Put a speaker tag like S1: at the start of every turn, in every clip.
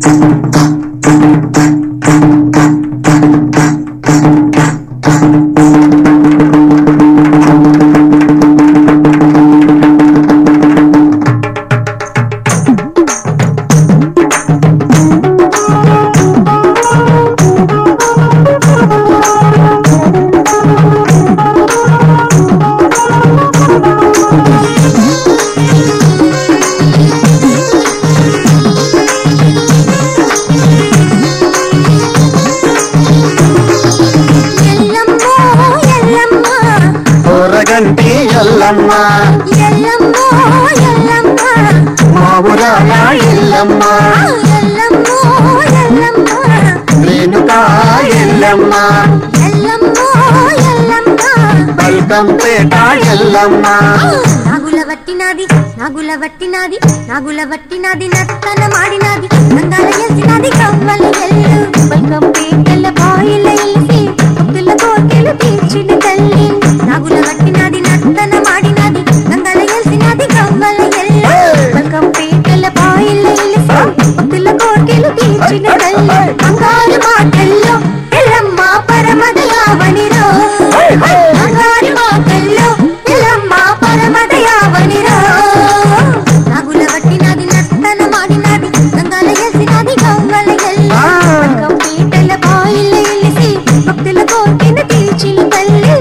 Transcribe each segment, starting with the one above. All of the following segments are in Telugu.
S1: ఎల్లమ్మో ఎల్లమ్మ
S2: ఊరగంటి ఎల్లమ్మ
S1: ఎల్లమ్మో ఎల్లమ్మ
S2: మా ఊరాల ఎల్లమ్మ
S1: ఎల్లమ్మో ఎల్లమ్మ
S2: రేణుకా ఎల్లమ్మ
S1: ఎల్లమ్మో ఎల్లమ్మ
S2: బల్కంపేట ఎల్లమ్మ
S1: నాగుల వట్టినాది నాగుల వట్టినాది నాగుల వట్టినాది నత్తన మాడినాది నందాల ఎల్సినాది కవ్వల ఎల్లు బల్కం పేటల బాయిల ఎల్సి భక్తుల కోర్కెలు తీర్చిన తల్లి నాగుల వట్టినాది నత్తన మాడినాది నందాల ఎల్సినాది కవ్వల ఎల్లు బల్కం పేటల బాయిల ఎల్సి భక్తుల కోర్కెలు తీర్చిన తల్లి బంగారు మాటల్లో ఎల్లమ్మ పరమదయావనిరో బంగారు మాటల్లో ఎల్లమ్మ పరమదయావనిరో నాగుల వట్టినాది నత్తన మాడినాది గంగాల ఎల్సినాది గవ్వల ఎల్ల బల్కం పీటల బాయిల ఎలిసి భక్తుల కోరిన తీర్చిన తల్లి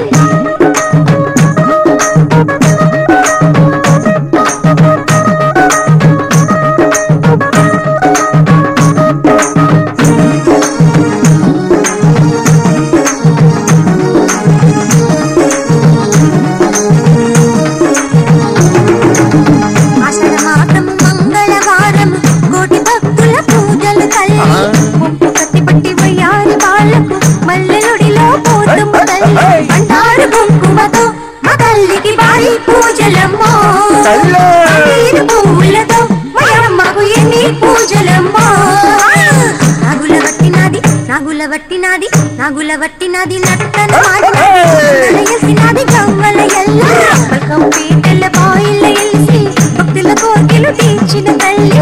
S1: ఆషాఢ మాసము మంగళవారము కోటి భక్తుల పూజలు తల్లి ముప్పు కత్తి పట్టి వయ్యారి వాళ్ళకు మల్లెలుడిలో పోతుము తల్లి అంటారు కుంకుమతో మా తల్లికి బాయి పూజలమ్మో
S2: తల్లో.
S1: నీరు పువ్వులతో వయమ్మకు ఎన్ని పూజలమ్మో నాగుల వట్టినాది నాగుల వట్టినాది నాగుల వట్టినాది నట్టన మాడినది గవ్వల ఎల్ల పల్కం పీటల బాయిల ఎల్సి భక్తుల కోరికలు తీర్చిన తల్లి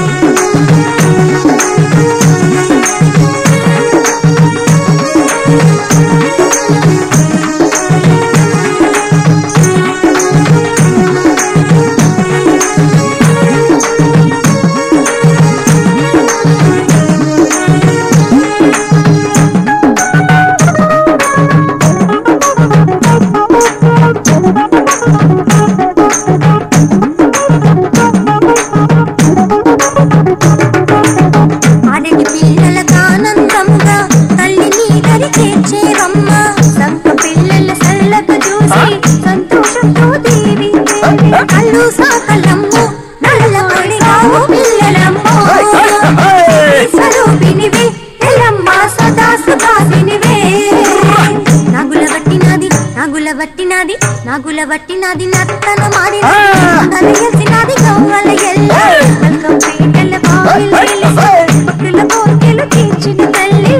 S1: ఆడటి పిల్లలకు ఆనందంగా తల్లిని దరి చేర్చేవమ్మ సంత పిల్లల సల్లకు చూసి సంతోషంతో దేవి కళ్ళు సాకలమ్ము నల్ల పడిగావు పిల్లలమ్మో స్వరూపినివే ఎల్లమ్మ సదా సుభాసినివే నాగుల వట్టినాది నాగుల వట్టినాది నాగుల వట్టినాది నత్తన మాడినాది కలిసినాది గవ్వల ఎల్ల బల్కం పీటల బావిల ఎలిసి భక్తుల కోరికలు తీర్చిన తల్లి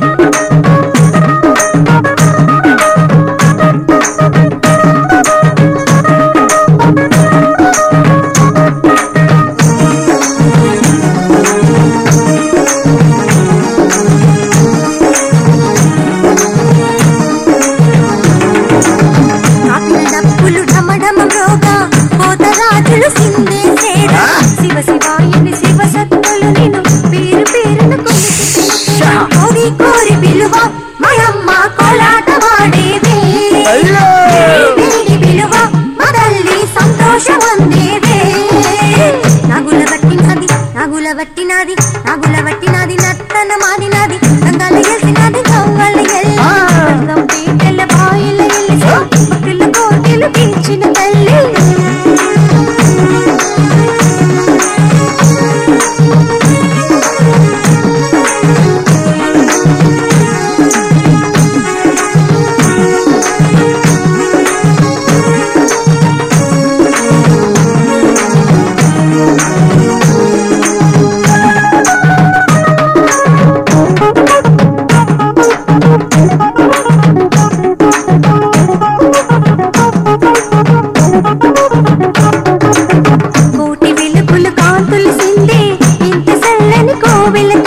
S1: కాపిన డప్పులు ఢమఢమ మ్రోగా పోతరాజులు సిందేసేరా శివ శివాయని శివ సత్తులు నిన్ను పేరు పేరున కొలిచి కోరి కోరి పిలువ మయమ్మ కోలాట వాడేవే
S2: అయ్యో!
S1: వేడి పిలువ మదల్లి సంతోషమందేవే నాగుల వట్టినది నాగుల వట్టినది నాగుల వట్టినది నత్తన మాదినది గంగాల ఎల్సినది గవ్వల ఎల్ల గంగం పీటల బాయిల ఎల్సి భక్తుల కోరికలు తీర్చిన తల్లి కోటి వెలుగులు కాంతులు సిందే ఇంత చల్లని కోవెల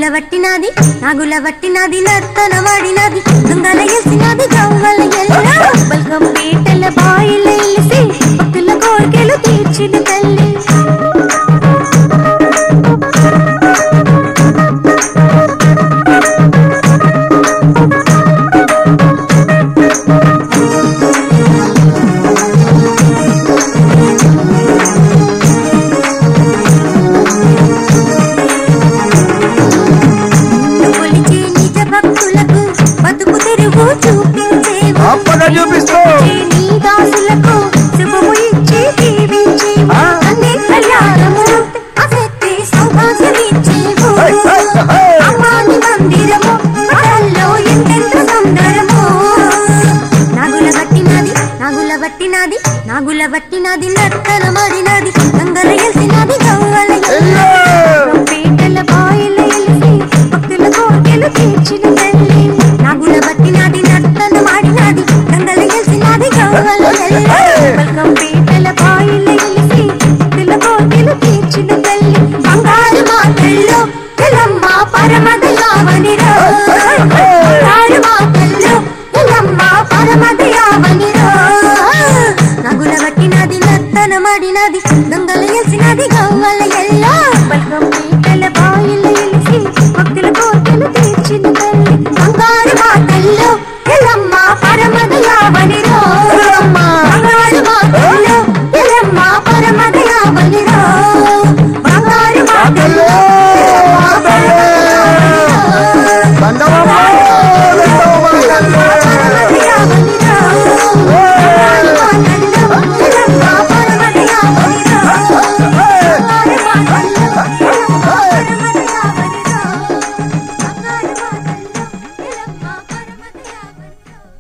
S1: నాగుల వట్టినాది నాగుల వట్టినాది నర్తనమాడినది దొంగల ఎసినది గవ్వల ఎల్ల బల్గం పీటల బాయిల ఎలిసి భక్తుల కోరికలు తీర్చిన తల్లి కొలిచే నిజ భక్తులకు బతుకు తెరువు చూపించేవు
S2: అప్పగా చూపిస్తూ
S1: కొలిచే నీ దాసులకు శుభము ఇచ్చి దీవించేవు
S2: ఆ.
S1: అన్ని కళ్యాణము అసెత్తి సౌభాగ్యమిచ్చేవు
S2: హై, హై, హై.
S1: అమ్మాని మందిరము పటల్లో ఎంతెంత సుందరము నాగుల వట్టినది నాగుల వట్టినది నాగుల వట్టినది నర్తనమాడినది గంగల ఎల్సినది గవ్వల ఎల్ల పీటల బాయిల ఎలిసి భక్తుల కోరికలు తీర్చిన తల్లి నాగుల బట్టినాది నర్తన మాడినాది గంగల గెలిచినాది గవ్వల ఎల్ల బల్గం పీటల బాయిల ఎలిసి భక్తుల కోరికలు తీర్చిన తల్లి బంగారు మాటల్లో తెలమ్మ పరమదయావనిరో బంగారు మాటల్లో తెలమ్మ పరమదయావనిరో నాగుల బట్టినాది నర్తన మాడినాది గంగల గెలిచినాది గవ్వల ఎల్ల బల్గం పీటల